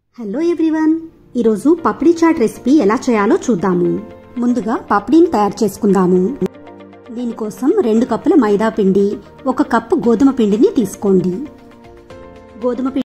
hello everyone ఈరోజు పప్డీ chat recipe ఎలా చేయాలో చూద్దాము ముందుగా పప్డీని తయారు చేసుకుందాము దీనికోసం రెండు కప్పుల మైదా పిండి ఒక కప్పు గోధుమ పిండిని తీసుకోండి గోధుమ పిండి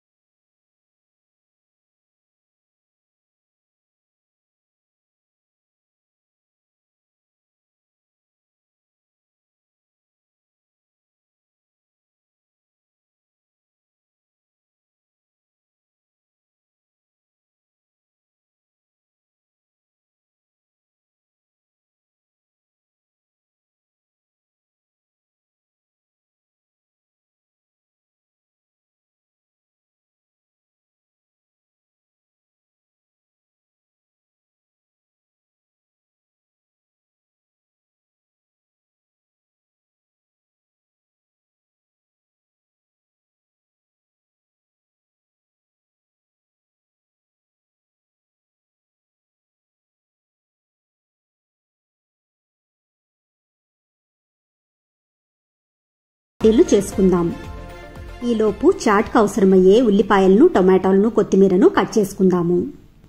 పట్టీలు చేసుకుందాం ఈలోపు చాట్కు అవసరమయ్యే ఉల్లిపాయలను టొమాటోలను కొత్తిమీరను కట్ చేసుకుందాము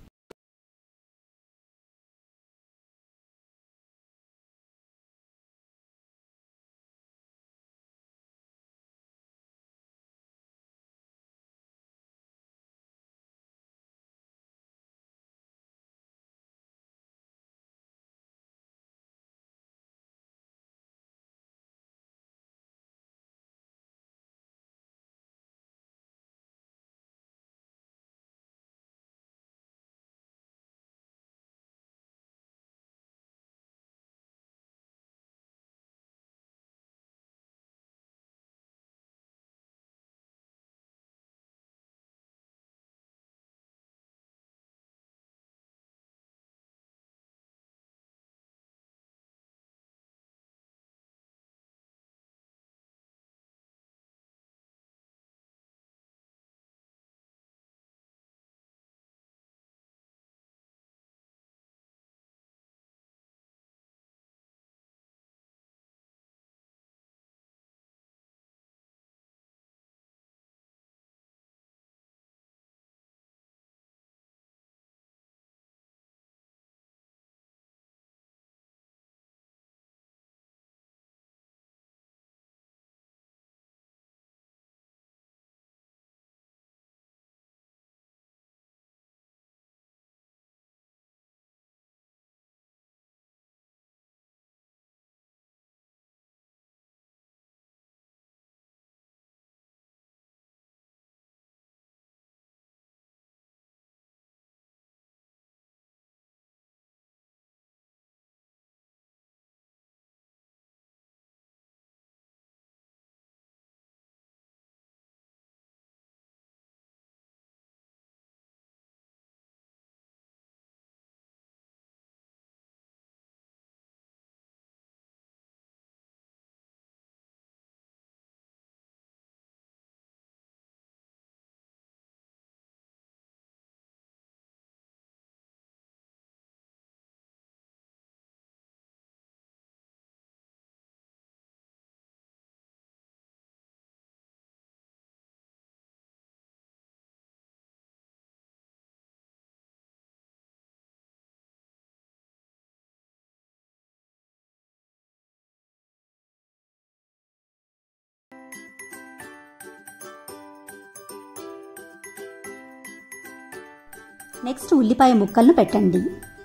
నెక్స్ట్ ఉల్లిపాయ ముక్కలను పెట్టండి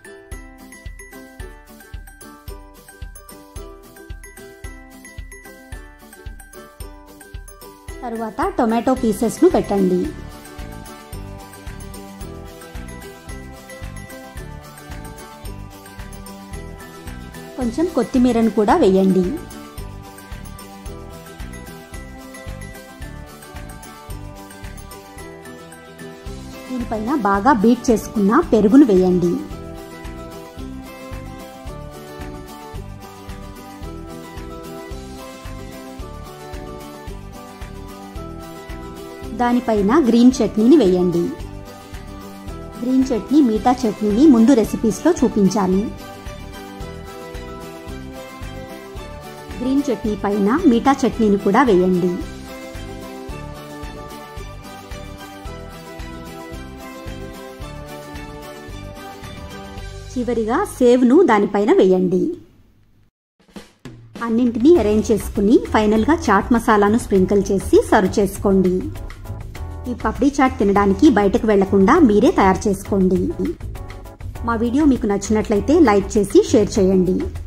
తరువాత టొమాటో పీసెస్ను పెట్టండి కొంచెం కొత్తిమీరను కూడా వేయండి దీనిపైన బాగా బీట్ చేసుకున్న పెరుగును వేయండి దానిపైన గ్రీన్ చట్నీని వేయండి గ్రీన్ చట్నీ మీఠా చట్నీని ముందు రెసిపీస్లో చూపించాను గ్రీన్ చట్నీ పైన మీఠా చట్నీని కూడా వేయండి చివరిగా సేవ్ను దానిపైన వేయండి అన్నింటినీ అరేంజ్ చేసుకుని ఫైనల్గా చాట్ మసాలాను స్ప్రింకిల్ చేసి సర్వ్ చేసుకోండి ఈ పప్డీ చాట్ తినడానికి బయటకు వెళ్లకుండా మీరే తయారు చేసుకోండి మా వీడియో మీకు నచ్చినట్లయితే లైక్ చేసి షేర్ చేయండి